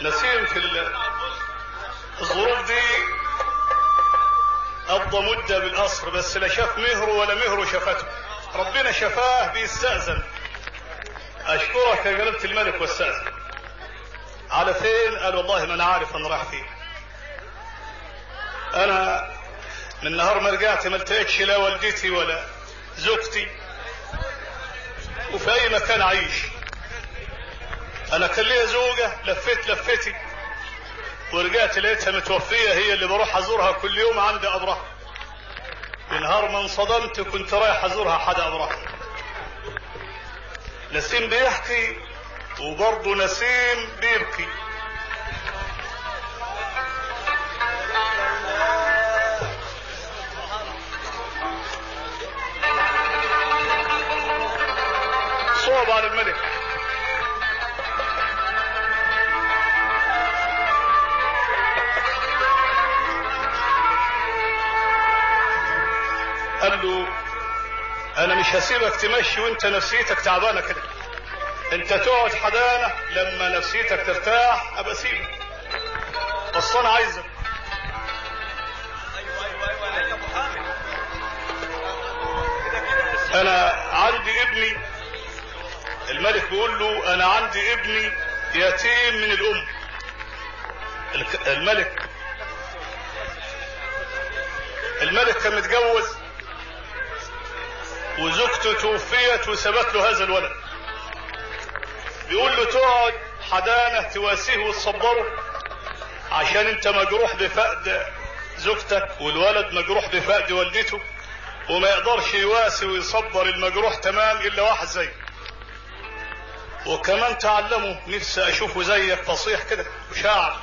نسيم في ال- الظروف دي قضى مدة بالقصر بس لا شاف مهره ولا مهره شافته ربنا شفاه بيستأذن أشكرك يا جلالة الملك واستأذن على فين قال والله ما أنا عارف أنا رايح فين أنا من نهار ما رجعت ما التقيتش لا والدتي ولا زوجتي وفي أي مكان عايش أنا كان ليا زوجة لفيت لفتي ورجعت لقيتها متوفية هي اللي بروح أزورها كل يوم عند قبرها نهار ما انصدمت كنت رايح أزورها حد قبرها نسيم بيحكي وبرضه نسيم بيبكي صوب على الملك قال له انا مش هسيبك تمشي وانت نفسيتك تعبانه كده انت تقعد حدانه لما نفسيتك ترتاح ابقى سيبك بس انا عايزك انا عندي ابني الملك بيقول له انا عندي ابني يتيم من الام الك- الملك الملك كان متجوز وزوجته توفيت وسابت له هذا الولد بيقول له تقعد حدانه تواسيه وتصبره عشان انت مجروح بفقد زوجتك والولد مجروح بفقد والدته وما يقدرش يواسي ويصبر المجروح تمام الا واحد زيك وكمان تعلمه نفسي اشوفه زيك فصيح كده وشاعر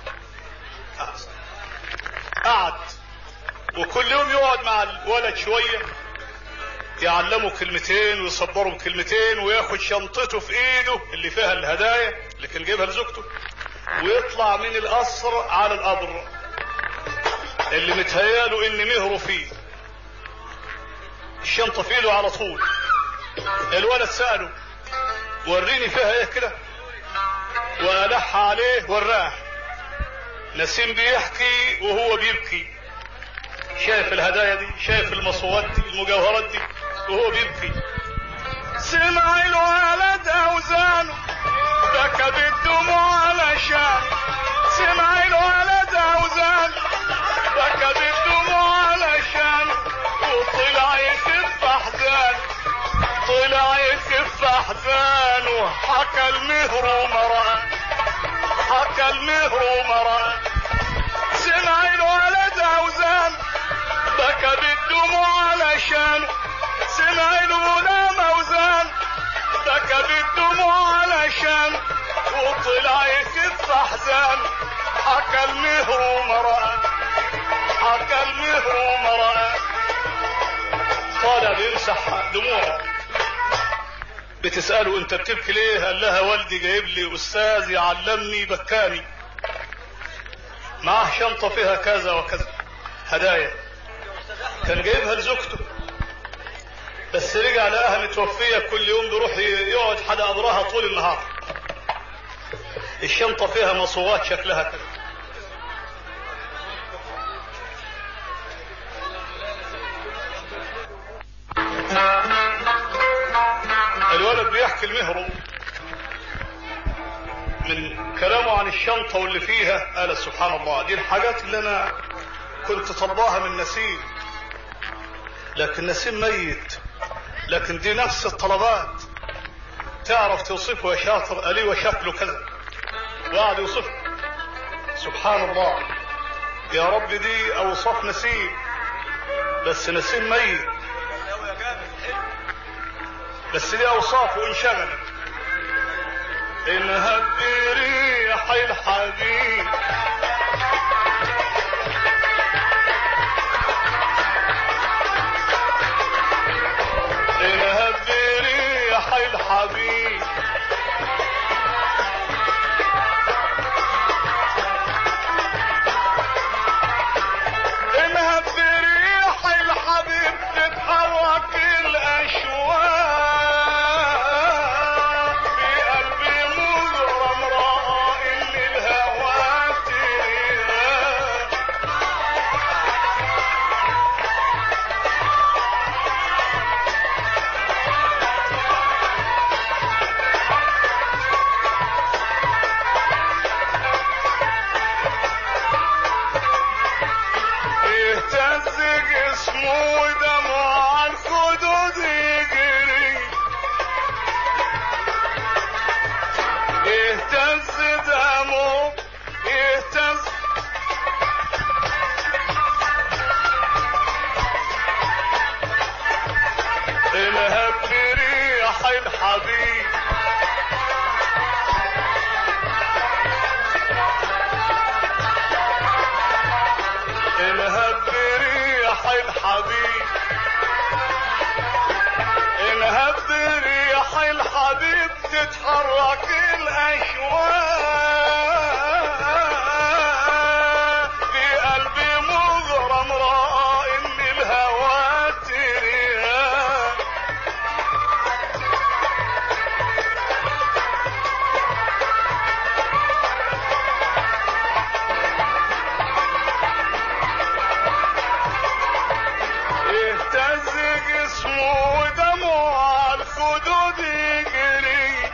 قعد وكل يوم يقعد مع الولد شويه يعلمه كلمتين ويصبره بكلمتين وياخد شنطته في ايده اللي فيها الهدايا اللي كان جايبها لزوجته ويطلع من القصر على القبر اللي متهياله ان مهره فيه الشنطه في ايده على طول الولد ساله وريني فيها ايه كده والح عليه وراه نسيم بيحكي وهو بيبكي شايف الهدايا دي شايف المصوات دي المجوهرات دي وهو بيبكي سمع الولد اوزانه بكى بالدموع علشان سمع الولد اوزانه بكى بالدموع علشان وطلع يخف احزان طلع يخف احزان وحكى المهر ومرأة حكى المهر ومرأة سمع الولد اوزان بكى بالدموع علشان سمع الغلام اوزان بكى بالدموع علشان وطلع يخف احزان حكى المهر ومرأة حكى المهر ومرأة طالع بيمسح دموعه بتسأله انت بتبكي ليه قال لها والدي جايب لي استاذ يعلمني بكاني معاه شنطة فيها كذا وكذا هدايا كان جايبها لزوجته بس رجع لقاها متوفية كل يوم بيروح يقعد حد قبرها طول النهار الشنطة فيها مصوات شكلها كده الولد بيحكي المهرو من كلامه عن الشنطة واللي فيها قال سبحان الله دي الحاجات اللي انا كنت طلباها من نسيم لكن نسيم ميت لكن دي نفس الطلبات تعرف توصفه يا شاطر قال لي وشكله كذا وقعد يوصفه سبحان الله يا رب دي اوصاف نسيم بس نسيم ميت بس دي اوصافه انشغلت انها بريح الحبيب انها بريح الحبيب انها بريح الحبيب تتحرك الاشواق في قلبي مغرم بتحرك الاشواق في قلبي مغرم رائم للهوى تريها يهتز جسمه ودمه على الخدود يجري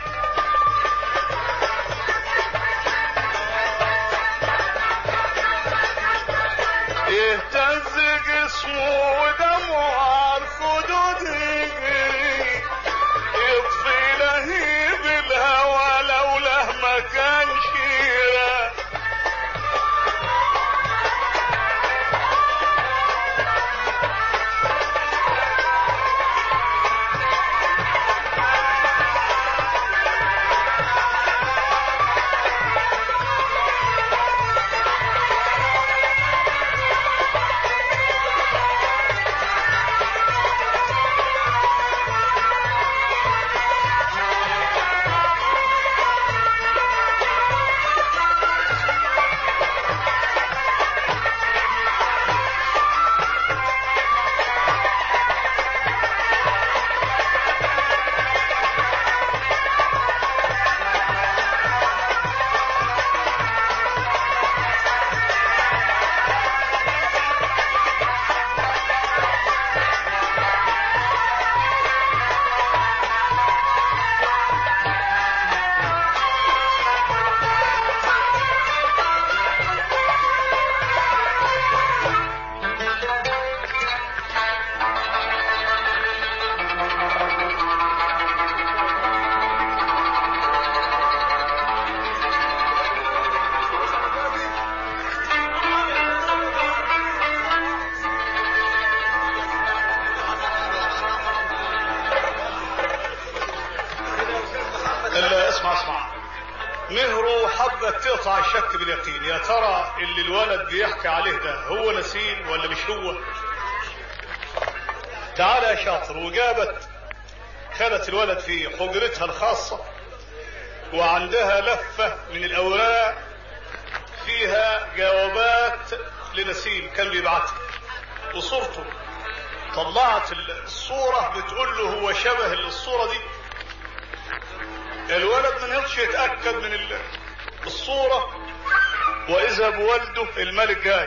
يهتز جسمه ودمه على الخدود يجري يطفي لهيب الهوى لوله ما كان شيره الا اسمع اسمع مهره حبت تقطع الشك باليقين يا ترى اللي الولد بيحكي عليه ده هو نسيم ولا مش هو تعال يا شاطر وجابت خلت الولد في حجرتها الخاصة وعندها لفة من الأوراق فيها جوابات لنسيم كان بيبعتها وصورته طلعت الصورة بتقول له هو شبه الصورة دي الولد ما نقدرش يتاكد من ال- الصوره واذا بوالده الملك جاي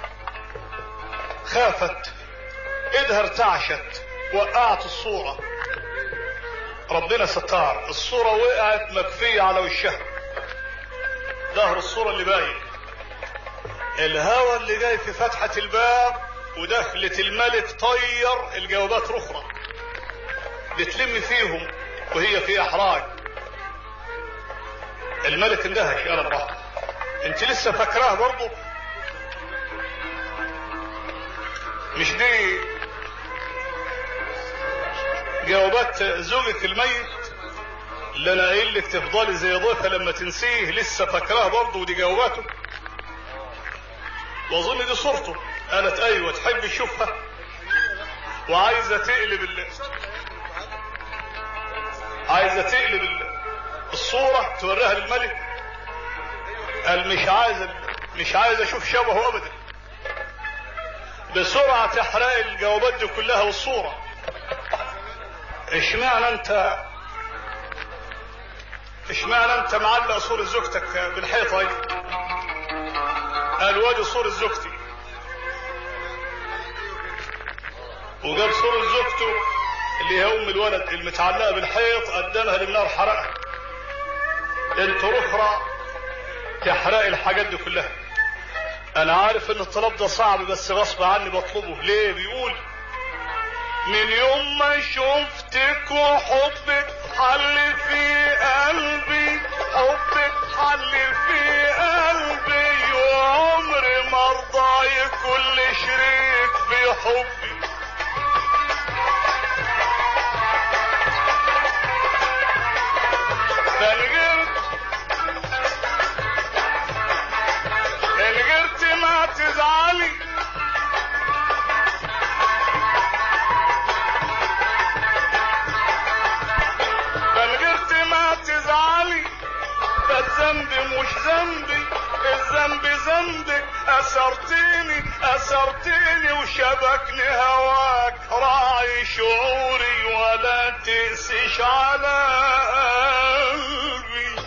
خافت ايدها ارتعشت وقعت الصوره ربنا ستار الصوره وقعت مكفيه على وشها ظهر الصوره اللي باين الهوا اللي جاي في فتحه الباب ودخلة الملك طير الجوابات الاخرى بتلم فيهم وهي في احراج الملك اندهش قال براحته انت لسه فاكراه برضه مش دي جوابات زوجك الميت اللي انا قايل لك تفضلي زي ضيفه لما تنسيه لسه فاكراه برضه ودي جواباته واظن دي صورته قالت ايوه تحب تشوفها وعايزه تقلب ال... عايزه تقلب ال... الصورة توريها للملك قال مش عايز مش عايز اشوف شبهه ابدا بسرعة تحرق الجوابات دي كلها والصورة اشمعنى انت اشمعنى انت معلق صورة زوجتك بالحيطة دي قال وادي صورة زوجتي وجاب صورة زوجته اللي هي ام الولد المتعلقة بالحيط قدمها للنار حرقها انت اخرى تحرق الحاجات دي كلها انا عارف ان الطلب ده صعب بس غصب عني بطلبه ليه بيقول من يوم ما شفتك وحبك حل في قلبي حبك حل في قلبي وعمري ما ارضى كل شريك في حبي فالغرت الغرت ما تزعلي فالغرت ما تزعلي الذنب مش ذنبي الذنب ذنبك أسرتني أسرتني وشبكني هواك راعي شعوري ولا تقسش على قلبي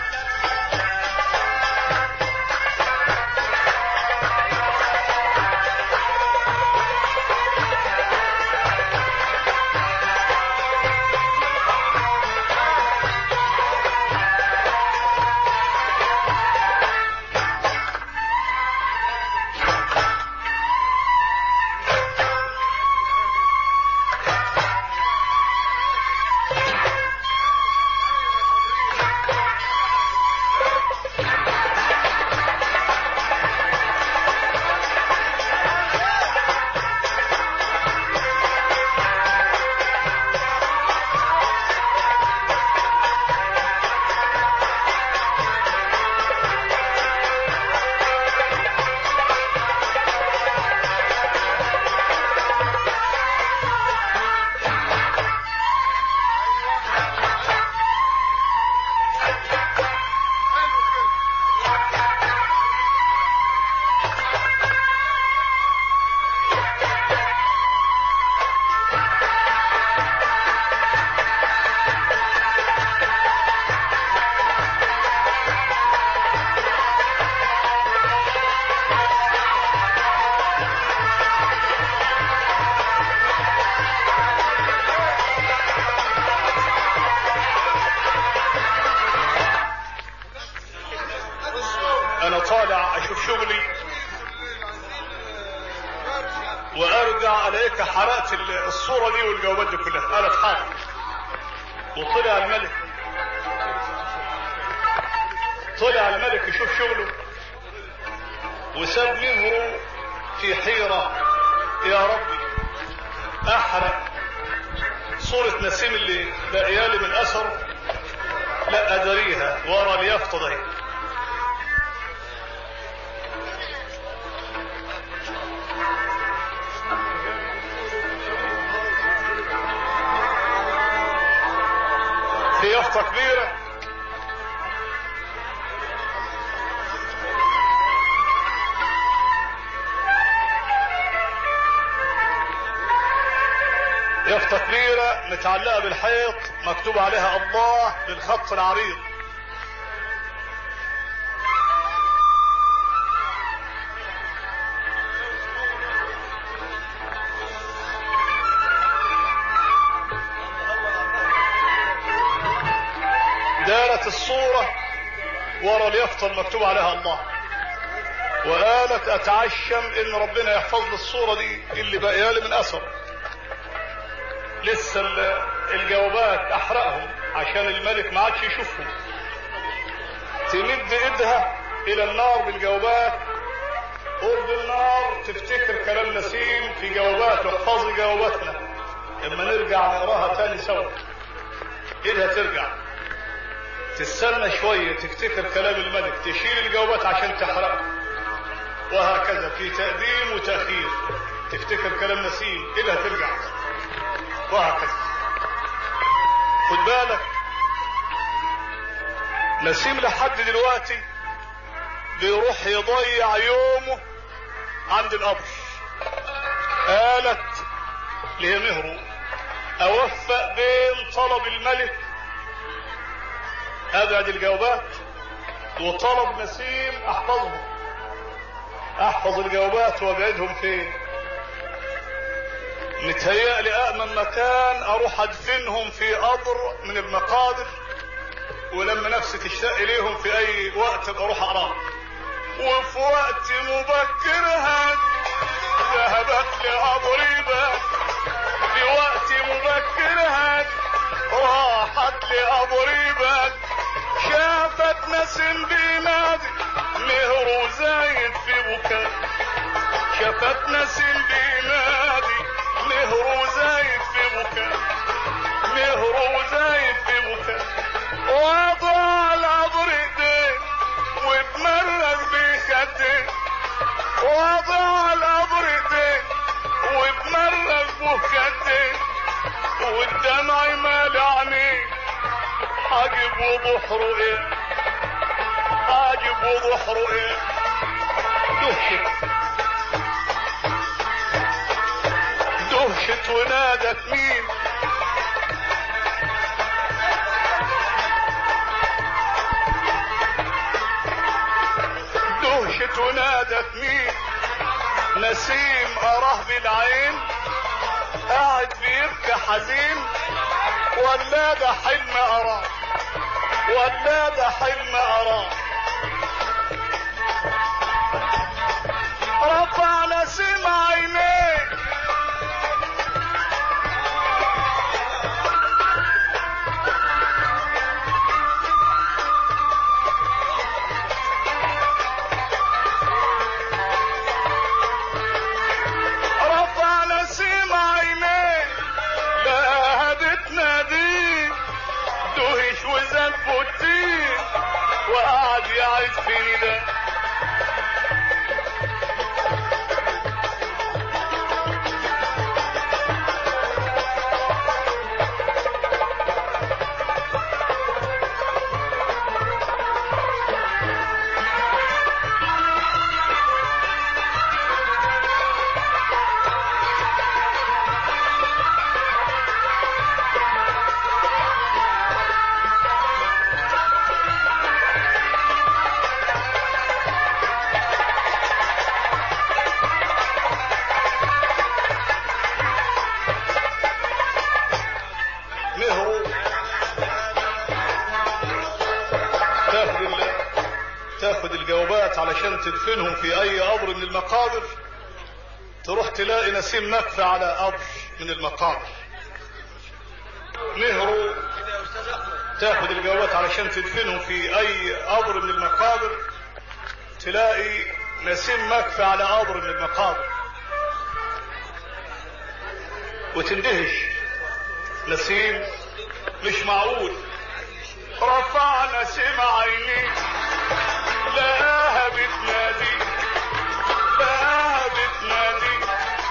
انا طالع اشوف شغلي وارجع عليك حرقت الصورة دي والجوابات دي كلها انا اتحرق وطلع الملك طلع الملك يشوف شغله وساب مهره في حيرة يا ربي احرق صورة نسيم اللي بقيالي من اثر لا ادريها ورا اليافطة دي في يافطة كبيرة يافطة كبيرة متعلقة بالحيط مكتوب عليها الله بالخط العريض دارت الصورة ورا اليافطة المكتوب عليها الله وقالت اتعشم ان ربنا يحفظ لي الصورة دي اللي بقيالي من اثر لسه ال- الجوابات احرقهم عشان الملك ما عادش يشوفهم تمد ايدها الى النار بالجوابات قرب النار تفتكر كلام نسيم في جوابات واحفظي جواباتنا اما نرجع نقراها تاني سوا ايدها ترجع تستنى شوية تفتكر كلام الملك تشيل الجوابات عشان تحرقها وهكذا في تقديم وتأخير تفتكر كلام نسيم إلها ترجع وهكذا خد بالك نسيم لحد دلوقتي بيروح يضيع يومه عند القبر قالت لمهره اوفق بين طلب الملك ابعد الجوابات وطلب نسيم احفظهم احفظ الجوابات وابعدهم فين متهيألي أأمن مكان أروح أدفنهم في قبر من المقابر ولما نفسي تشتاق إليهم في أي وقت أبقى أروح أقراهم وفي وقت مبكر هاد ذهبت لقبري بات في وقت مبكر هاد راحت لقبري بات شافت نسم بينادي مهر زايد في بكاء شافت نسم بينادي مهر زايد في بكاء مهر زايد في بكاء وضع القبر ايديه واتمرغ بخديه وضع القبر ايديه واتمرغ بخديه والدمع مال عينيه حاجب وبحره ايه وضوح رؤيا دهشت دهشت ونادت مين دهشت ونادت مين نسيم اراه بالعين قاعد بيبكي حزين ولا ده حلم اراه ولا ده حلم اراه رفع نسيم عينيه رفع نسيم عينيه لا بتناديه دهش وزاد بوتيه وقعد يعيد في نداه مهرو تاخد ال... تاخد الجوابات علشان تدفنهم في اي قبر من المقابر تروح تلاقي نسيم مكفى على قبر من المقابر مهرو تاخد الجوابات علشان تدفنهم في اي قبر من المقابر تلاقي نسيم مكفى على قبر من المقابر وتندهش نسيم مش معقول رفع نسيم عيني لقاها بتنادي لقاها بتنادي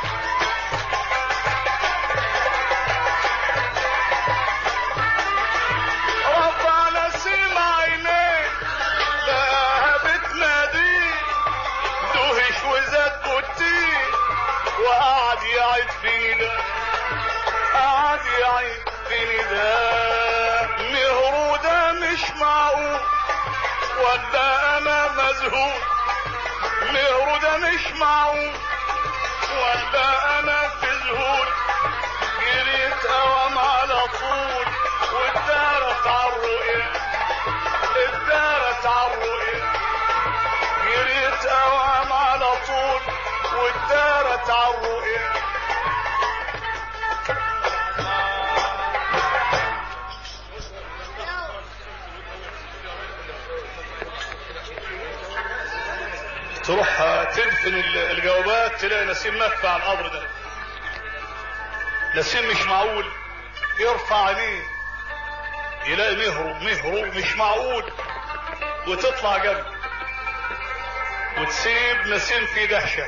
رفع نسيم عيني لقاها بتنادي دهش وزاد بوتي وقعد يعيد في نداه قعد يعيد في نداء مهرو ده مش معقول ولا انا مذهول مهرو ده مش معقول ولا انا في ذهول جريت اوام على طول واتدارت عالرؤيا اتدارت عالرؤيا جريت اوام على طول واتدارت عالرؤيا تروح تدفن الجوابات تلاقي نسيم مكفى على القبر ده نسيم مش معقول يرفع عينيه يلاقي مهرو مهرو مش معقول وتطلع جنب وتسيب نسيم في دهشة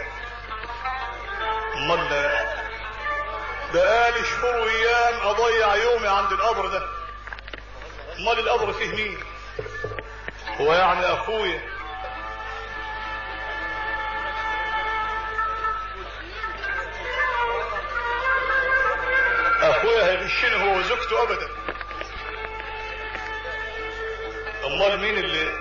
امال بقالي شهور وايام اضيع يومي عند القبر ده امال القبر فيه مين هو يعني اخويا اخويا هيغشني هو وزوجته ابدا امال مين اللي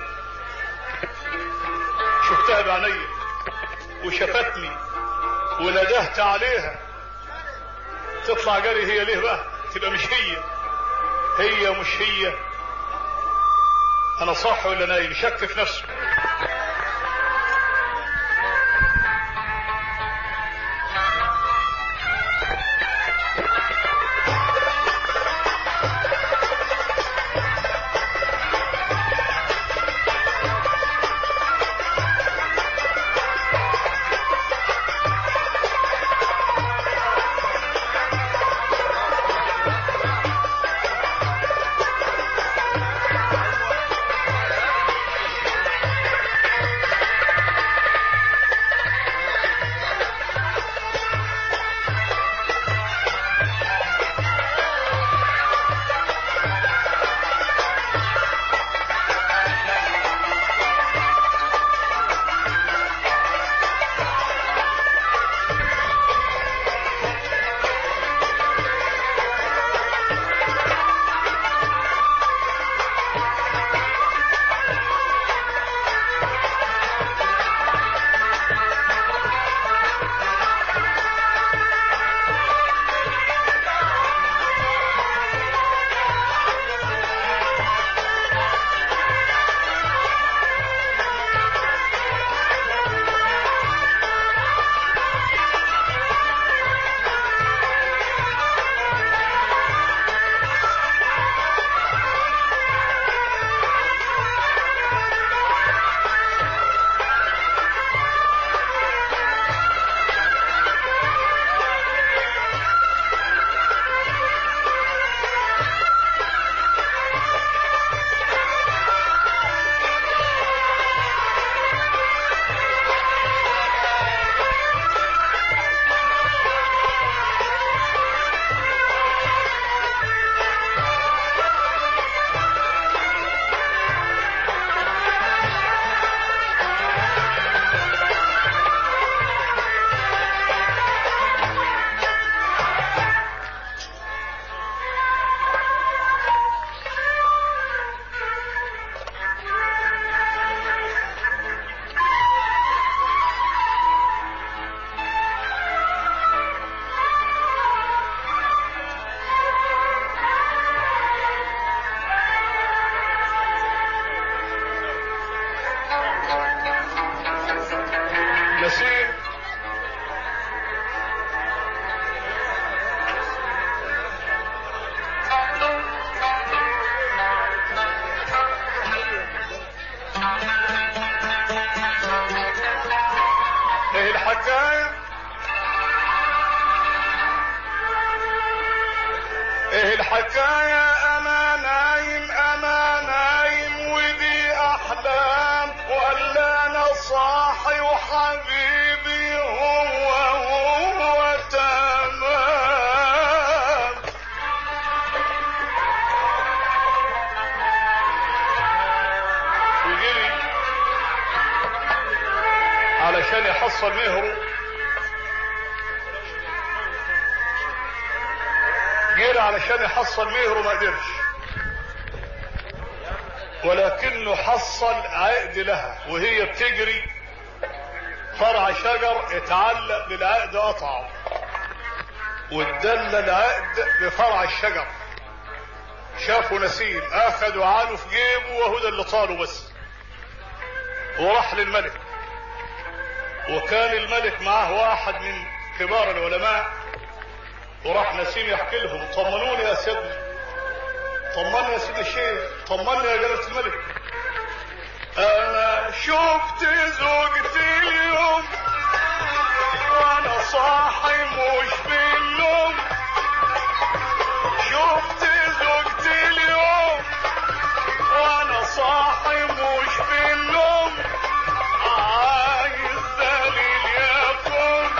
شفتها بعيني وشفتني وندهت عليها تطلع جري هي ليه بقى تبقى مش هي هي مش هي انا صح ولا نايم شك في نفسه الحكاية ايه الحكاية انا نايم انا نايم ودي احلام ولا انا صاحي وحبيبي هو هو تمام وجري علشان يحصل مهره جري علشان يحصل مهره ما قدرش ولكنه حصل عقد لها وهي بتجري فرع شجر اتعلق بالعقد قطعه واتدلى العقد بفرع الشجر شافوا نسيم اخذوا عانه في جيبه وهو ده اللي طاله بس وراح للملك وكان الملك معاه واحد من كبار العلماء وراح نسيم يحكي لهم طمنوني يا سيدنا طمني يا سيدي الشيخ طمني يا جلالة الملك انا شفت زوجتي اليوم وانا صاحي مش بالنوم شفت زوجتي اليوم وانا صاحي مش بالنوم عايز دليل يكون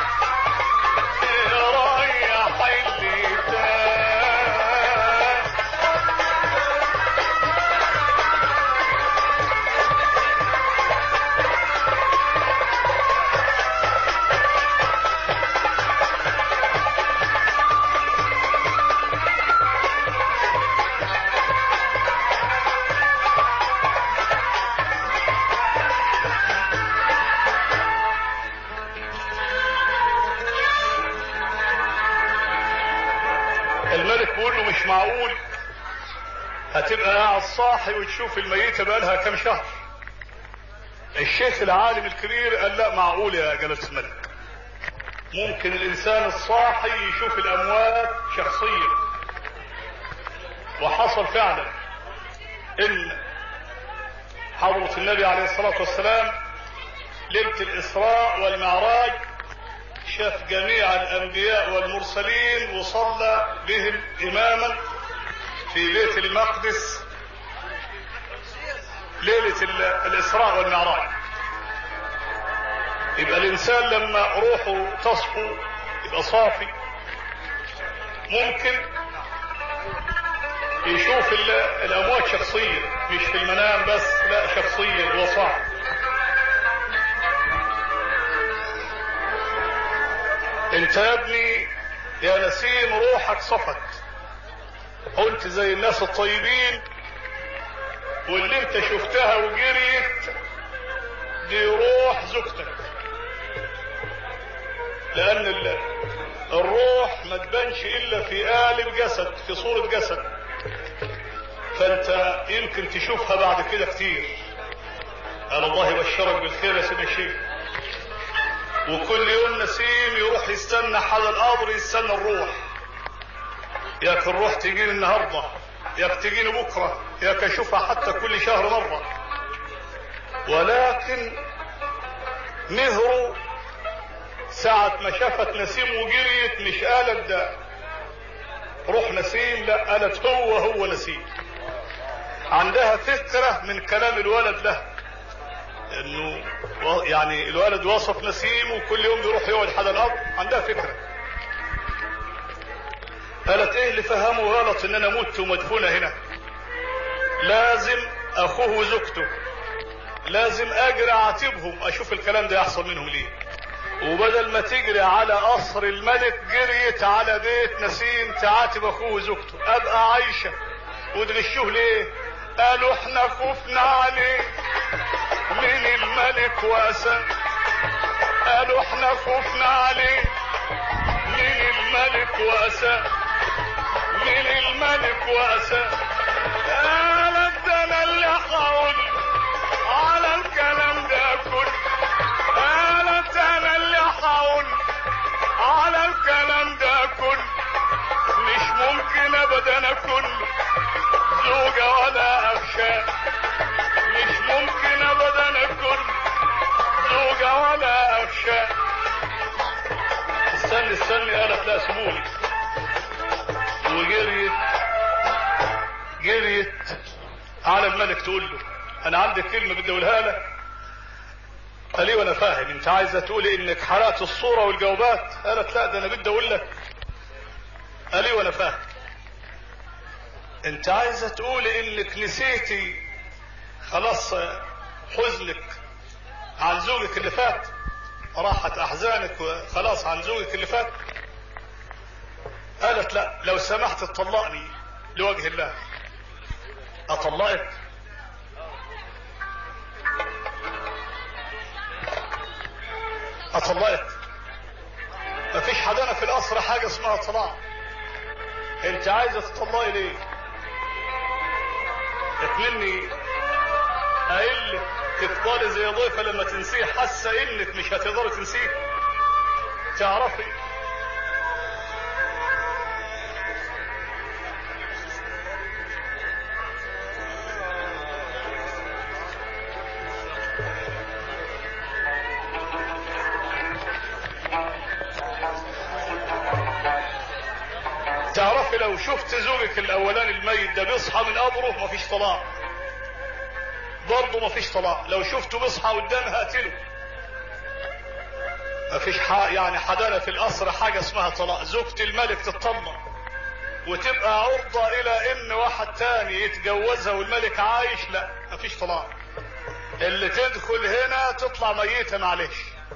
يريح اللي تاه الملك بيقول له مش معقول هتبقى قاعد صاحي وتشوف الميتة بقالها كام شهر الشيخ العالم الكبير قال لا معقول يا جلالة الملك ممكن الانسان الصاحي يشوف الاموات شخصيا وحصل فعلا ان حضرة النبي عليه الصلاة والسلام ليلة الاسراء والمعراج شاف جميع الانبياء والمرسلين وصلى بهم اماما في بيت المقدس ليلة ال- الاسراء والمعراج يبقى الانسان لما روحه تصفو يبقى صافي ممكن يشوف ال- الاموات شخصيا مش في المنام بس لا شخصيا وصاحي انت يا ابني يا نسيم روحك صفت قلت زي الناس الطيبين واللي انت شفتها وجريت دي روح زوجتك لان ال- الروح ما تبانش الا في قالب جسد في صورة جسد فانت يمكن تشوفها بعد كده كتير قال الله يبشرك بالخير يا سيدي الشيخ وكل يوم نسيم يروح يستنى حال القبر يستنى الروح ياك الروح تجيني النهارده ياك تجيني بكره ياك اشوفها حتى كل شهر مره ولكن مهره ساعة ما شافت نسيم وجريت مش قالت ده روح نسيم لا قالت هو هو نسيم عندها فكرة من كلام الولد له انه و- يعني الولد وصف نسيم وكل يوم بيروح يقعد حدا الاب عندها فكره قالت ايه اللي فهمه غلط ان انا مت ومدفونه هنا لازم اخوه وزوجته لازم اجري اعاتبهم اشوف الكلام ده يحصل منهم ليه وبدل ما تجري على قصر الملك جريت على بيت نسيم تعاتب اخوه وزوجته ابقى عايشه وتغشوه ليه قالوا احنا خفنا عليه من الملك واسى قالوا احنا خفنا عليه من الملك واسى من الملك واسى قالت ده انا اللي هقول على الكلام ده كله قالت انا اللي هقول على الكلام ده كله مش ممكن ابدا اكون زوجة ولا اخشى مش ممكن ابدا اكون زوجة ولا اخشى الملك تقول له انا عندي كلمه بدي اقولها لك قال لي وانا فاهم انت عايزه تقولي انك حرقت الصوره والجوابات قالت لا ده انا بدي اقول لك قال لي وانا فاهم انت عايزه تقولي انك نسيتي خلاص حزنك عن زوجك اللي فات راحت احزانك خلاص عن زوجك اللي فات قالت لا لو سمحت تطلقني لوجه الله اطلقك اطلقك مفيش حدانا في القصر حاجه اسمها طلاق انت عايزه تطلقي ليه اتمني قايل لك تفضلي زي ضيفه لما تنسيه حاسه انك مش هتقدري تنسيه تعرفي تعرفي لو شفت زوجك الاولاني الميت ده بيصحى من قبره مفيش طلاق برضه مفيش طلاق لو شفته بيصحى قدامها هقتله مفيش حق يعني حدانا في القصر حاجة اسمها طلاق زوجة الملك تطلق وتبقى عرضة الى ان واحد تاني يتجوزها والملك عايش لا مفيش طلاق اللي تدخل هنا تطلع ميتة معلش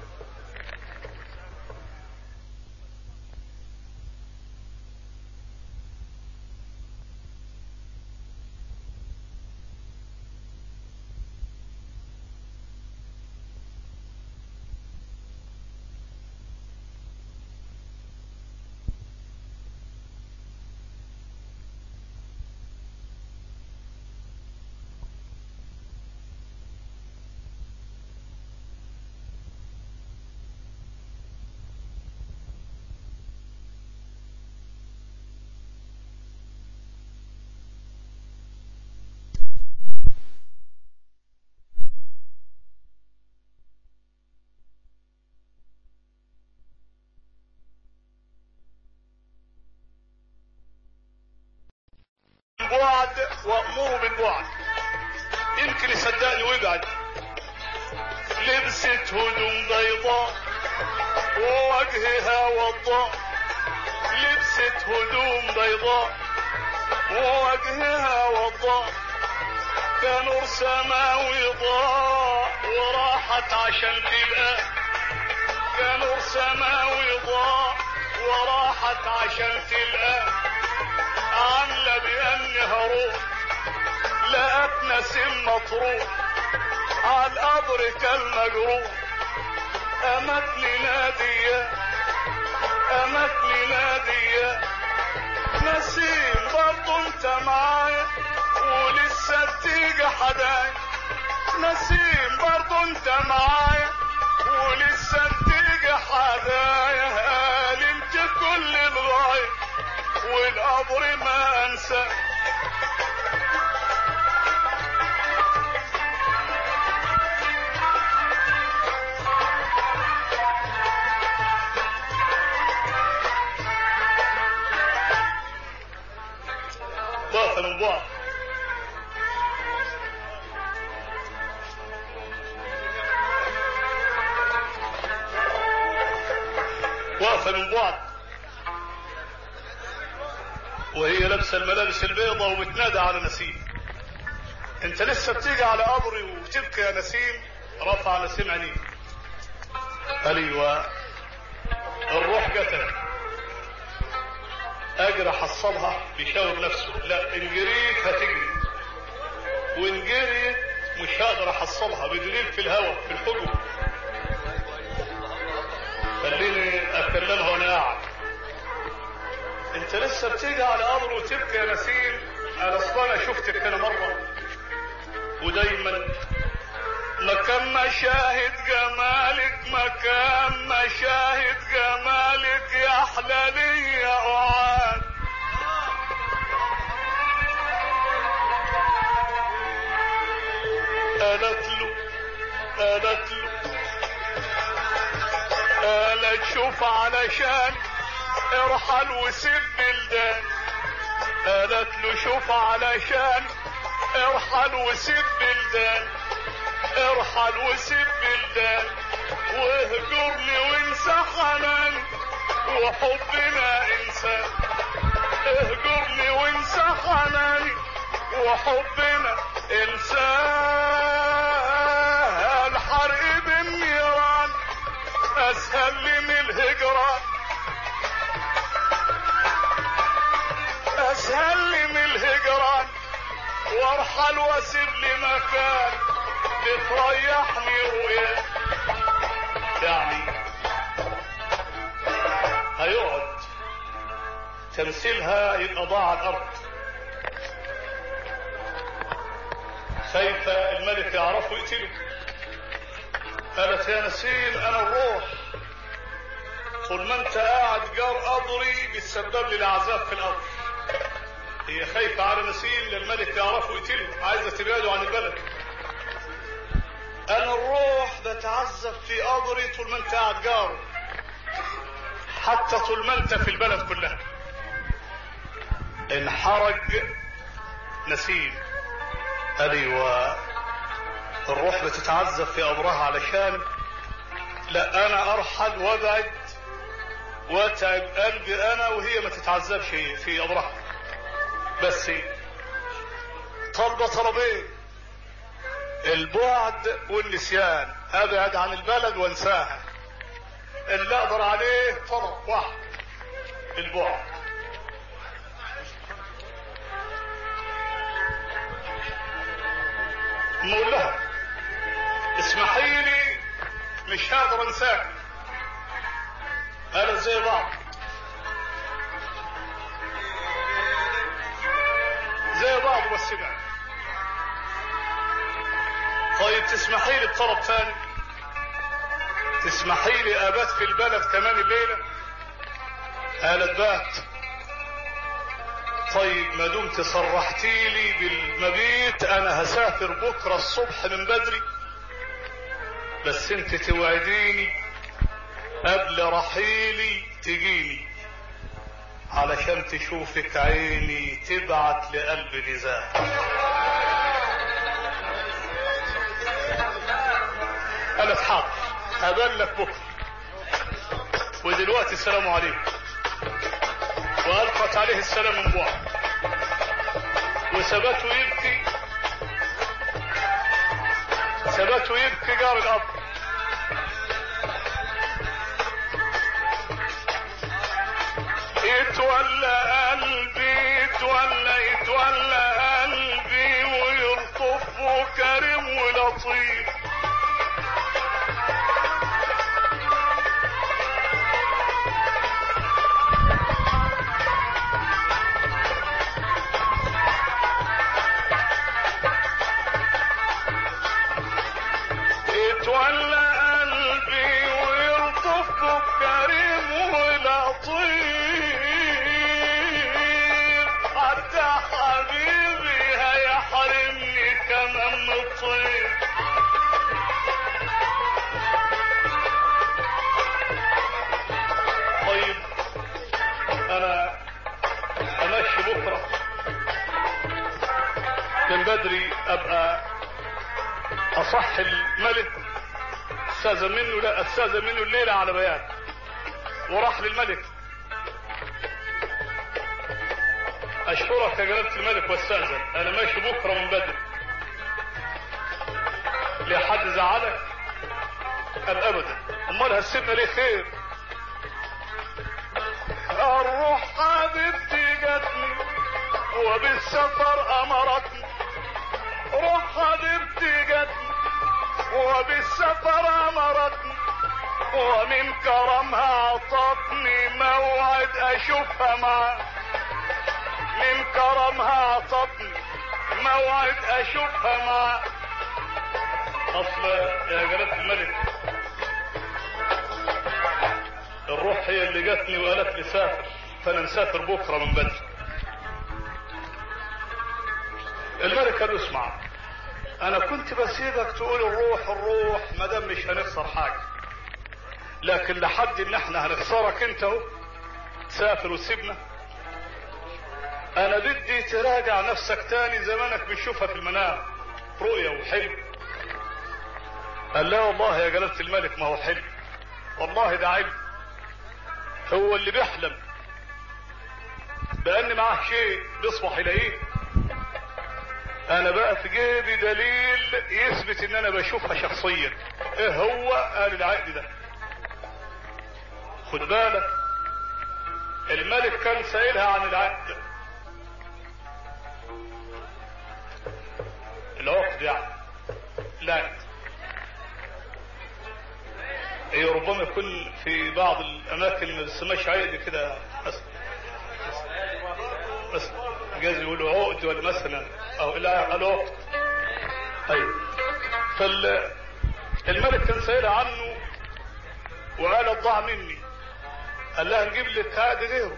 بعد وامره بالبعد يمكن يصدقني ويقعد لبست هدوم بيضاء ووجهها وضاء لبست هدوم بيضاء ووجهها وضاء كنور سماوي ضاء وراحت عشان تلقى كنور سماوي ضاء وراحت عشان تلقى عاملة بأنها روح لقت نسيم مطروح على القبر كالمجروح أمت لي نادية أمت لي نادية نسيم برضو انت معايا ولسه بتيجي حدايا نسيم برضو انت معايا ولسه بتيجي حدايا هالمت كل الغاية والقبر ما انسى ضعف من بعض واقفة من بعد وهي لابسه الملابس البيضاء وبتنادى على نسيم انت لسه بتيجي على قبري وتبكي يا نسيم رفع نسيم عينيه قال ايوه الروح قتلت اجري احصلها بيشاور نفسه لا ان جريت هتجري وان جريت مش هقدر احصلها بدليل في الهواء في الحجب خليني اكلمها وانا قاعد انت لسه بتيجي على قبر وتبكي يا نسيم انا اصلا انا شفتك هنا مره ودايما مكان مشاهد جمالك مكان مشاهد جمالك يا احلى ليا اعاد قالت له قالت له قالت شوف علشان ارحل وسيب بلدان قالت له شوف علشان ارحل وسيب بلدان ارحل وسيب بلدان واهجرني وانسى حنان وحبنا انسان اهجرني وانسى حناني وحبنا انسان حرق بالنيران اسهل لي من الهجران اسهل لي من الهجران وارحل واسيب لي مكان بتريحني رؤيا يعني هيقعد تمثيلها يبقى ضاع على الارض خايفة الملك يعرفه يقتله قالت يا نسيم انا الروح طول ما انت قاعد جار قبري بتسبب لي العذاب في الارض هي خايفة على نسيم للملك يعرفه يقتله عايزة تبعده عن البلد انا الروح بتعذب في قبري طول ما انت قاعد جاره حتى طول ما انت في البلد كلها انحرج نسيم ايوه الروح بتتعذب في قبرها علشان لا انا ارحل وابعد واتعب قلبي انا وهي ما تتعذبش في قبرها بس طلبة طلبين البعد والنسيان ابعد عن البلد وانساها اللي اقدر عليه طلب واحد البعد نقول لها اسمحي لي مش هقدر انساك قالت زي بعض زي بعض بس بقى طيب تسمحي لي بطلب ثاني تسمحي لي ابات في البلد كمان الليله قالت بات طيب ما دمت صرحتي لي بالمبيت انا هسافر بكره الصبح من بدري بس انت توعديني قبل رحيلي تجيني علشان تشوفك عيني تبعت لقلبي نزاع قالت حاضر هبلك بكره ودلوقتي السلام عليكم والقت عليه السلام من بعد وثبته يبكي ثبته يبكي جار الاب يتولى قلبي يتولى يتولى قلبي ويلطف وكريم ولطيف يتولى قلبي ويلطف بكريم ولطيف حتى حبيبي هيحرمني كمان من الطيب طيب انا امشي بكره من بدري ابقى اصح الملك استاذن منه لا استاذن منه الليله على بيان وراح للملك اشكرك يا جلاله الملك واستاذن انا ماشي بكره من بدري لحد زعلك قال ابدا امال هتسيبنا ليه خير الروح حبيبتي جاتني وبالسفر امرتني روح حبيبتي جاتني وبالسفر امرتني ومن كرمها عطتني موعد اشوفها معاه من كرمها عطتني موعد اشوفها معاه اصل يا جلالة الملك الروح هي اللي جاتني وقالت لي سافر فانا مسافر بكره من بدري الملك قال له اسمع انا كنت بسيبك تقول الروح الروح ما دام مش هنخسر حاجه لكن لحد ان احنا هنخسرك انت اهو تسافر وتسيبنا انا بدي تراجع نفسك تاني زمانك بتشوفها في المنام رؤية وحلم قال لا والله يا جلالة الملك ما هو حلم والله ده علم هو اللي بيحلم بان معاه شيء بيصبح يلاقيه انا بقى في جيبي دليل يثبت ان انا بشوفها شخصيا ايه هو قال العقد ده خد بالك الملك كان سائلها عن العقد العقد يعني لا هي ربما يكون في بعض الاماكن ما بيسماش عقد كده بس بس جايز يقولوا عقد ولا مثلا او لا العقد ايوه فالملك كان سائلها عنه وقال ضاع مني قال لها نجيب لك عقد غيره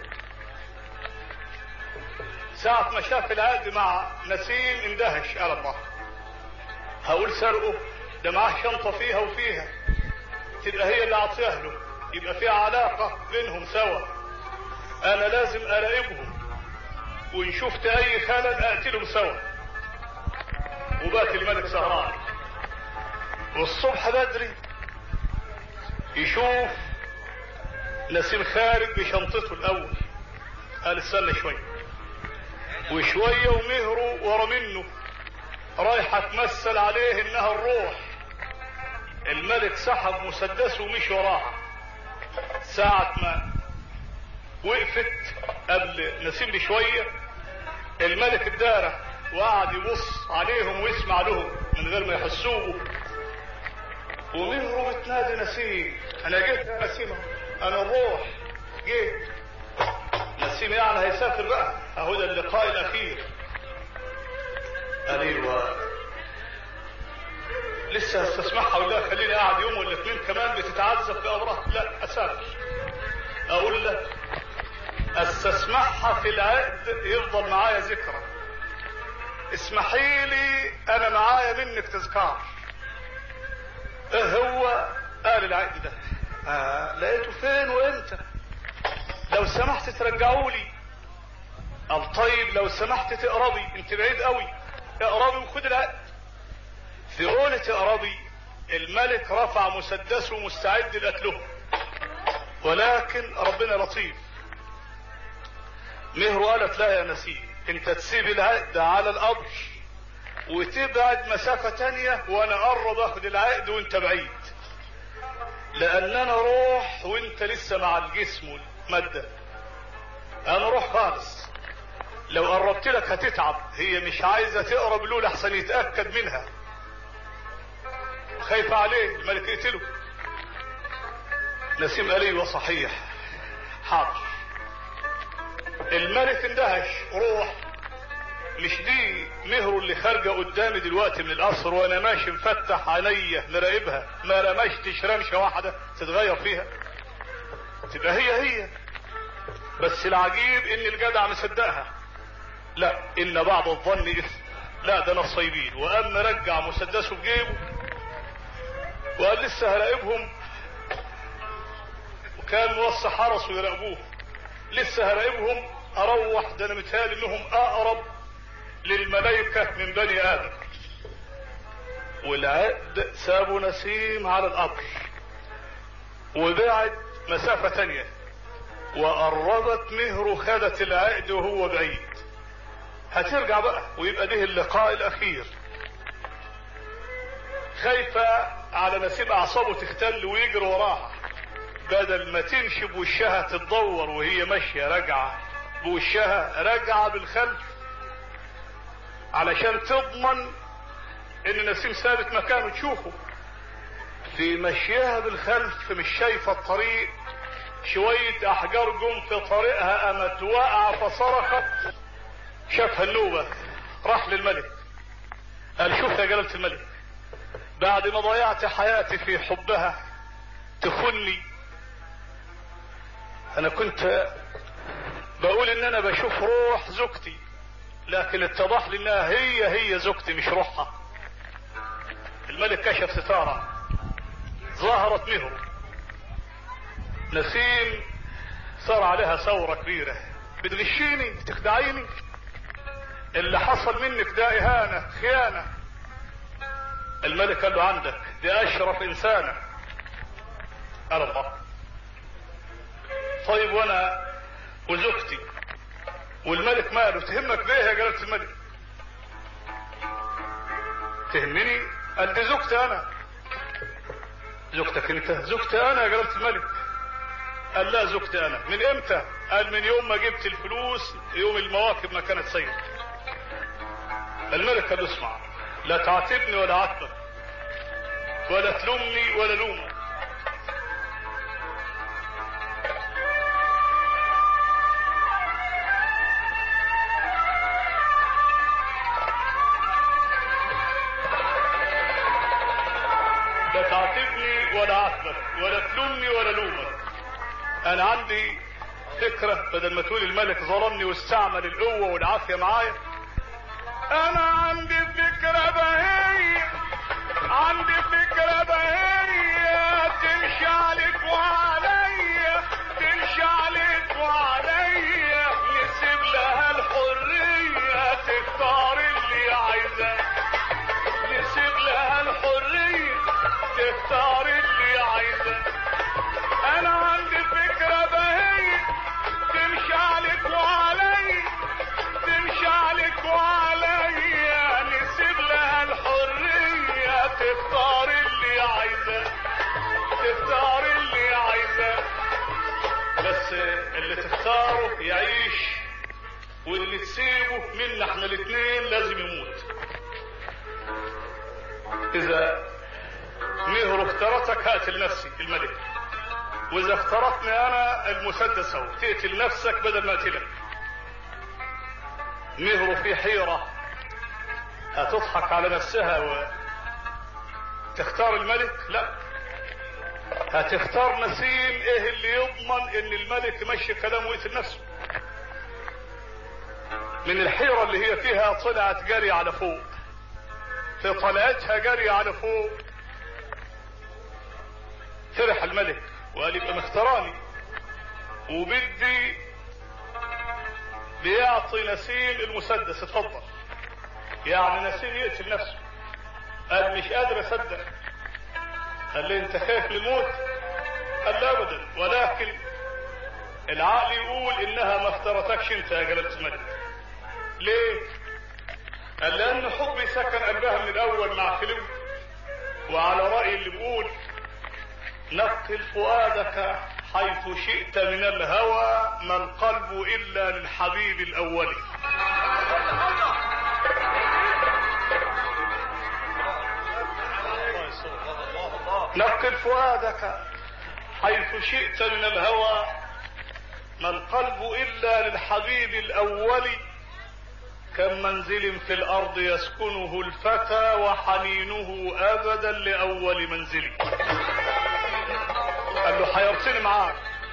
ساعة ما شاف العقد مع نسيم اندهش قال الله هقول سرقه ده معاه شنطة فيها وفيها تبقى هي اللي اعطيها له يبقى في علاقة بينهم سوا انا لازم اراقبهم وان شفت اي خلل اقتلهم سوا وبات الملك سهران والصبح بدري يشوف نسيم خارج بشنطته الاول قال استنى شويه وشويه ومهره ورا منه رايحه تمثل عليه انها الروح الملك سحب مسدسه ومشي وراها ساعة ما وقفت قبل نسيم بشوية الملك اداره وقعد يبص عليهم ويسمع لهم من غير ما يحسوه ومهره بتنادي نسيم انا جيت يا نسيم انا الروح جيت نسيم يعني هيسافر بقى اهو ده اللقاء الاخير قال ايوه لسه هستسمعها ولا خليني قاعد يوم ولا اثنين كمان بتتعذب في امرها لا اسافر اقول لك استسمعها في العقد يفضل معايا ذكرى اسمحي لي انا معايا منك تذكار ايه هو قال العقد ده آه لقيته فين وامتى لو سمحت ترجعوا لي قال طيب لو سمحت تقربي انت بعيد قوي اقربي وخد العقد في قولة اقربي الملك رفع مسدسه مستعد لقتله ولكن ربنا لطيف مهر قالت لا يا نسيم انت تسيب العقد على القبر وتبعد مسافة تانية وانا اقرب اخد العقد وانت بعيد لان انا روح وانت لسه مع الجسم والمادة انا روح خالص لو قربت لك هتتعب هي مش عايزة تقرب له لحسن يتأكد منها خايفة عليه الملك يقتله نسيم قال ايوه صحيح حاضر الملك اندهش روح مش دي مهره اللي خارجه قدامي دلوقتي من القصر وانا ماشي مفتح عينيا مراقبها ما رمشتش رمشه واحده تتغير فيها تبقى هي هي بس العجيب ان الجدع مصدقها لا ان بعض الظن اثم لا ده نصيبين وقام مرجع مسدسه في جيبه وقال لسه هراقبهم وكان موصي حرس ويراقبوه لسه هراقبهم اروح ده انا متهيألي انهم اقرب للملائكة من بني ادم والعقد سابوا نسيم على القبر وبعد مسافة تانية وقربت مهره خدت العقد وهو بعيد هترجع بقى ويبقى ده اللقاء الاخير خايفة على نسيم اعصابه تختل ويجري وراها بدل ما تمشي بوشها تتدور وهي ماشية راجعة بوشها راجعة بالخلف علشان تضمن ان نسيم ثابت مكانه تشوفه في مشيها بالخلف مش شايفة الطريق شوية احجار جم في طريقها قامت واقعة فصرخت شافها النوبة راح للملك قال شوف يا جلالة الملك بعد ما ضيعت حياتي في حبها تخني انا كنت بقول ان انا بشوف روح زوجتي لكن اتضح لي انها هي هي زوجتي مش روحها الملك كشف ستارة ظهرت مهر نسيم صار عليها ثورة كبيرة بتغشيني بتخدعيني اللي حصل منك ده اهانة خيانة الملك قال له عندك دي اشرف انسانة قال الله طيب وانا وزوجتي والملك ماله تهمك بيه يا جلالة الملك تهمني قال دي زوجتي انا زوجتك انت زوجتي انا يا جلالة الملك قال لا زوجتي انا من امتى قال من يوم ما جبت الفلوس يوم المواكب ما كانت سيئة الملك قال له اسمع لا تعاتبني ولا عاتبك ولا تلومني ولا لومك لا تعاتبني ولا عاتبك ولا تلومني ولا لومك انا عندي فكرة بدل ما تقول الملك ظلمني واستعمل القوة والعافية معايا انا عندي فكرة بهية عندي فكرة بهية تمشي عليك وعليا تمشي عليك وعليا نسيب لها الحرية تختار اللي عايزاه نسيب لها الحرية تختار اللي عايزاه انا عندي فكرة بهية تمشي عليك وعليا تمشي عليك وعليا نسيب لها الحرية تختار اللي عايزاه تختار اللي عايزاه بس اللي تختاره يعيش واللي تسيبه منا احنا الاتنين لازم يموت اذا مهر اختارتك هقتل نفسي الملك واذا اختارتني انا المسدس اهو تقتل نفسك بدل ما اقتلك مهر في حيرة هتضحك على نفسها وتختار الملك لا هتختار نسيم ايه اللي يضمن ان الملك يمشي كلامه ويقتل نفسه من الحيرة اللي هي فيها طلعت جري على فوق في طلعتها جري على فوق فرح الملك وقال يبقى مختاراني وبدي بيعطي نسيم المسدس اتفضل يعني نسيم يقتل نفسه قال مش قادر اصدق قال لي انت خايف من الموت قال لا ابدا ولكن العقل يقول انها ما اختارتكش انت يا جلالة الملك ليه قال لان حبي سكن قلبها من الاول مع خلو وعلى رأي اللي بيقول نقل فؤادك حيث شئت من الهوى ما القلب الا للحبيب الاولي نقل فؤادك حيث شئت من الهوى ما القلب الا للحبيب الاول كم منزل في الارض يسكنه الفتى وحنينه ابدا لاول منزل قال له حيرتني معاك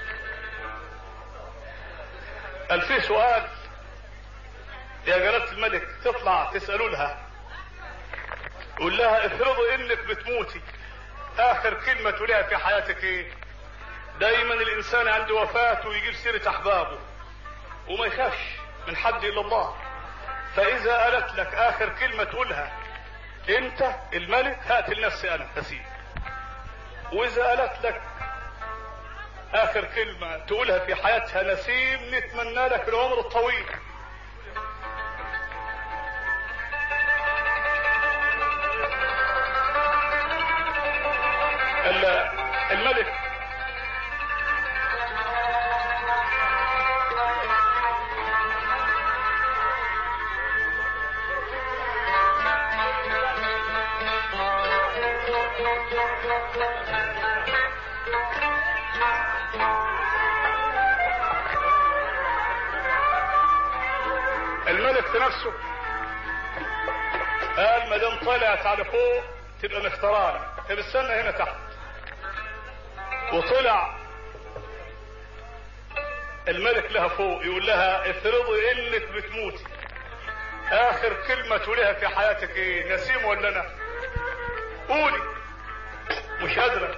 قال في سؤال يا جلالة الملك تطلع تسألوا لها قول لها افرضوا انك بتموتي اخر كلمة تقولها في حياتك ايه دايما الانسان عند وفاته يجيب سيرة احبابه وما يخافش من حد الا الله فاذا قالت لك اخر كلمة تقولها انت الملك هقتل نفسي انا هسيب واذا قالت لك اخر كلمة تقولها في حياتها نسيم نتمنى لك العمر الطويل الملك الملك في نفسه قال ما دام طلعت على فوق تبقى مختاراني طب استنى هنا تحت وطلع الملك لها فوق يقول لها افرضي انك بتموتي اخر كلمة تقوليها في حياتك ايه نسيم ولا انا قولي مش قادرة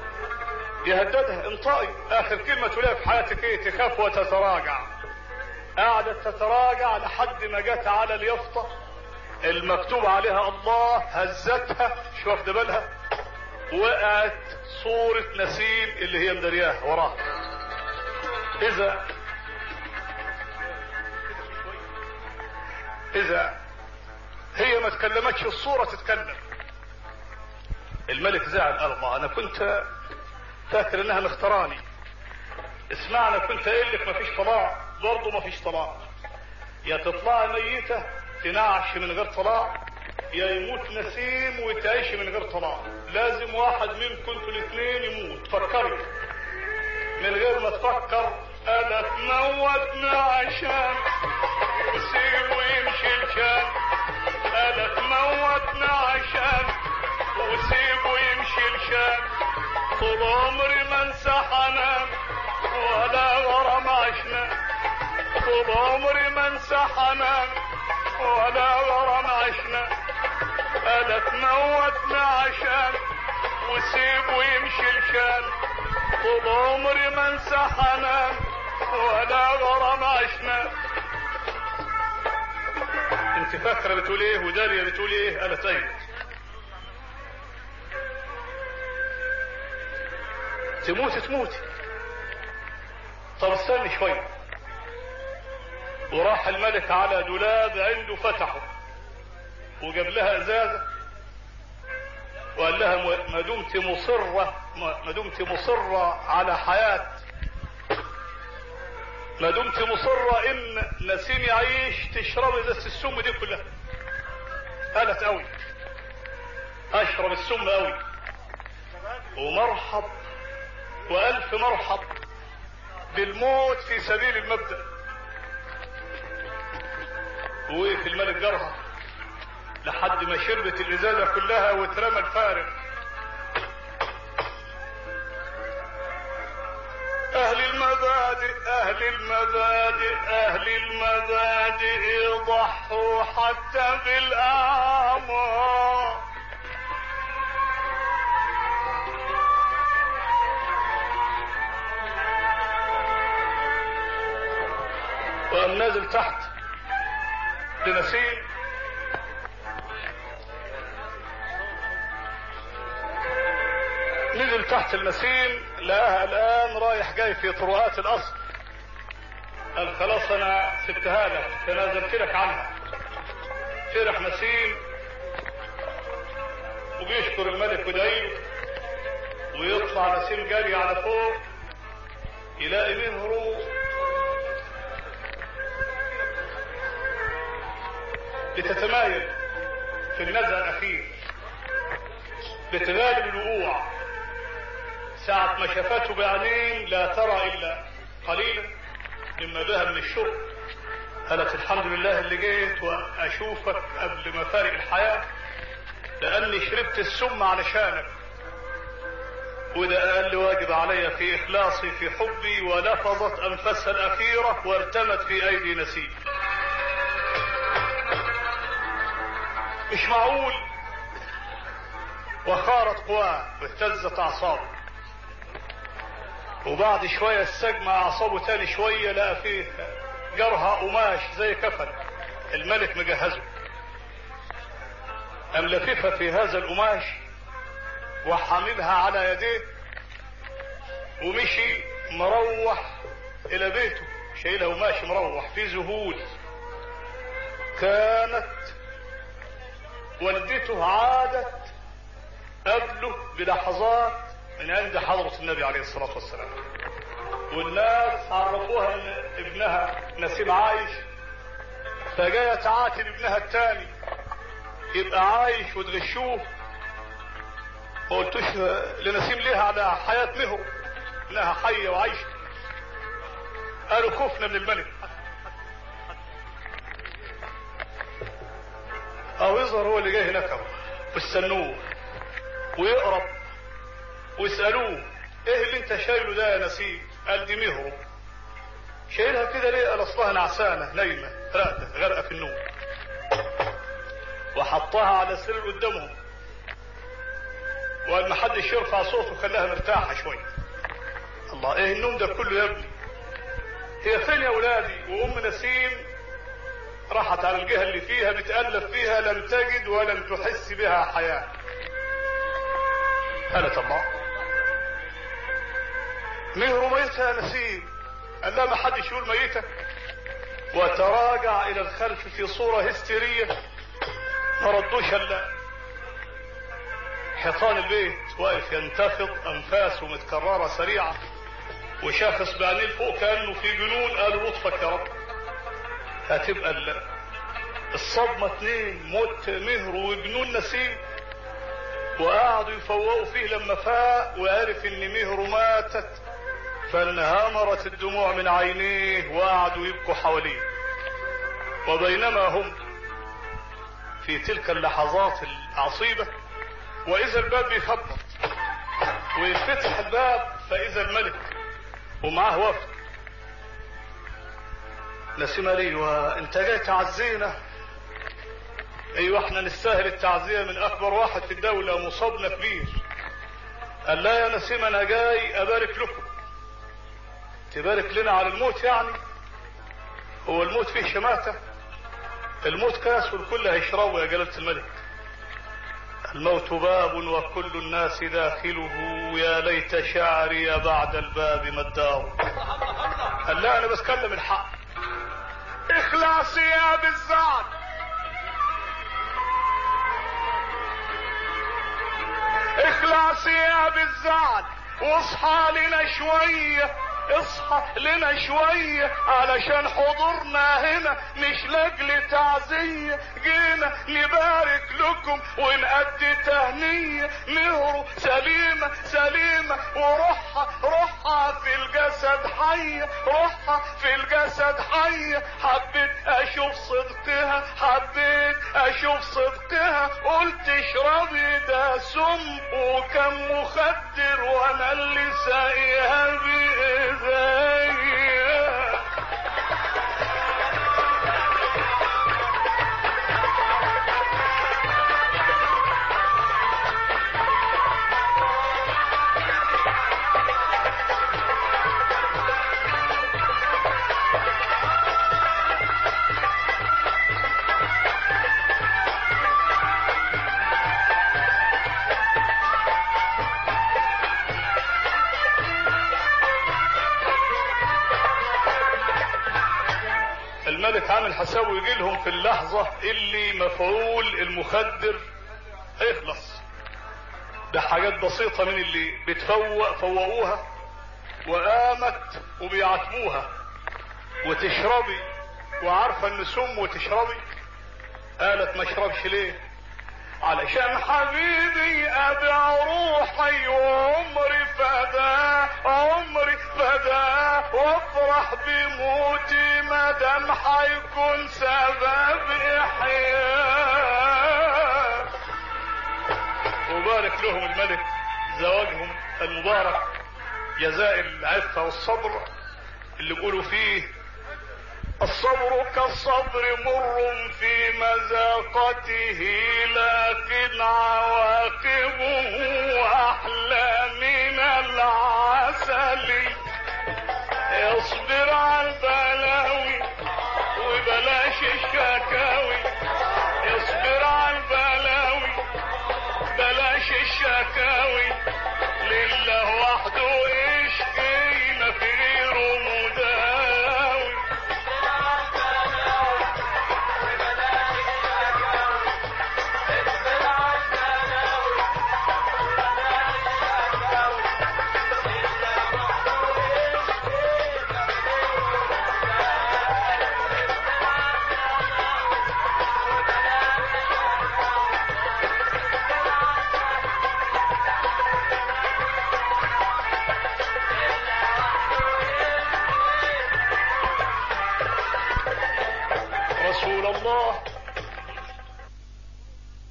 يهددها انطقي اخر كلمة تقوليها في حياتك ايه تخاف وتتراجع قعدت تتراجع لحد ما جت على اليافطة المكتوب عليها الله هزتها مش واخده بالها وقعت صورة نسيم اللي هي مدرياها وراها إذا إذا هي ما تكلمتش الصورة تتكلم الملك زعل الله أنا كنت فاكر إنها مختاراني اسمعنا كنت قايل لك مفيش طلاق برضه مفيش طلاق يا تطلع ميتة تنعش من غير طلاق يا يموت نسيم وتعيش من غير طلاق لازم واحد منكم انتوا الاثنين يموت فكري من غير ما تفكر انا تموتنا عشان وسيب ويمشي الشان انا تموتنا عشان وسيب ويمشي الشان طول عمري ما انسى حنان ولا غرام عشنا طول عمري ما انسى حنان ولا غرام عشنا انا تموتنا عشان وسيب ويمشي الشان طول عمري ما انسى حنان ولا غرام عشنا انت فاكره بتقول ايه وداليا بتقول ايه قالت ايه تموت تموت طب استني شويه وراح الملك على دولاب عنده فتحه وجاب لها ازازه وقال لها ما دمت مصره ما دمت مصره على حياه ما دمت مصره ان نسيم يعيش تشربي ازازه السم دي كلها قالت قوي اشرب السم قوي ومرحب والف مرحب بالموت في سبيل المبدأ وقف الملك جرها لحد ما شربت الازازة كلها واترمى الفارغ اهل المبادئ اهل المبادئ اهل المبادئ يضحوا حتى بالاعمار وقام نازل تحت لنسيم نزل تحت النسيم لقاها الان رايح جاي في طرقات القصر قال خلاص انا سبتها لك تنازلت لك عنها فرح نسيم وبيشكر الملك ودايله ويطلع نسيم جري على فوق يلاقي مين هروب لتتمايل في النزع الاخير بتغالب الوقوع ساعة ما شافته بعينين لا ترى الا قليلا مما بها من الشرب قالت الحمد لله اللي جيت واشوفك قبل ما فارق الحياة لاني شربت السم علشانك وده اقل واجب علي في اخلاصي في حبي ونفضت انفاسها الاخيرة وارتمت في ايدي نسيم مش معقول وخارت قواه واهتزت اعصابه وبعد شوية استجمع اعصابه تاني شوية لقى فيه جرها قماش زي كفن الملك مجهزه قام لففها في هذا القماش وحاملها على يديه ومشي مروح الى بيته شايلها وماشي مروح في ذهول كانت والدته عادت قبله بلحظات من عند حضرة النبي عليه الصلاة والسلام والناس عرفوها ان ابنها نسيم عايش فجاية تعاتب ابنها التاني يبقى عايش وتغشوه ما قلتوش لنسيم ليه على حياة مهر انها حية وعايشة قالوا خوفنا من الملك او يظهر هو اللي جاي هناك اهو واستنوه ويقرب ويسألوه ايه اللي انت شايله ده يا نسيم قال دي مهره شايلها كده ليه قال اصلها نعسانة نايمة راقدة غرقة في النوم وحطها على سرير قدامهم وقال ما حدش يرفع صوته خلاها مرتاحة شوية الله ايه النوم ده كله يا ابني هي فين يا ولادي وام نسيم راحت على الجهة اللي فيها بتألف فيها لم تجد ولم تحس بها حياة قالت الله مهر ميتة يا نسيم قال لا ما حدش يقول ميتة وتراجع الى الخلف في صورة هستيرية ما ردوش الا حيطان البيت واقف ينتفض انفاسه متكررة سريعة وشاخص بعينيه فوق كانه في جنون قالوا لطفك يا رب هتبقى ال- الصدمة اتنين موت مهر وجنون نسيم وقعدوا يفوقوا فيه لما فاق وعرف ان مهر ماتت فانهمرت الدموع من عينيه وقعدوا يبكوا حواليه وبينما هم في تلك اللحظات العصيبة واذا الباب بيخبط ويفتح الباب فاذا الملك ومعاه وفد نسيم لي وانت جاي تعزينا ايوه احنا نستاهل التعزية من اكبر واحد في الدولة مصابنا كبير قال لا يا نسيم انا جاي ابارك لكم تبارك لنا على الموت يعني هو الموت فيه شماتة الموت كاس والكل هيشربه يا جلالة الملك الموت باب وكل الناس داخله يا ليت شعري بعد الباب مداه قال لا انا بتكلم الحق اخلص يا بالزعل اخلص يا بالزعل واصحى لنا شوية اصحى لنا شوية علشان حضورنا هنا مش لاجل تعزية جينا نبارك لكم ونأدي تهنية مهره سليمة سليمة وروحها روحها في الجسد حية روحها في الجسد حية حبيت اشوف صدقها حبيت اشوف صدقها قلت اشربي ده سم وكم مخدر وانا اللي ساقيها بايديا الملك عامل حسابه يجي لهم في اللحظة اللي مفعول المخدر هيخلص ده حاجات بسيطة من اللي بتفوق فوقوها وقامت وبيعاتبوها وتشربي وعارفة ان سم وتشربي قالت ما اشربش ليه علشان حبيبي ابيع روحي وعمري فدا عمري فدا وافرح بموتي مادام حيكون سبب احياء وبارك لهم الملك زواجهم المبارك جزاء العفة والصبر اللي بيقولوا فيه الصبر كالصبر مر في مذاقته لكن عواقبه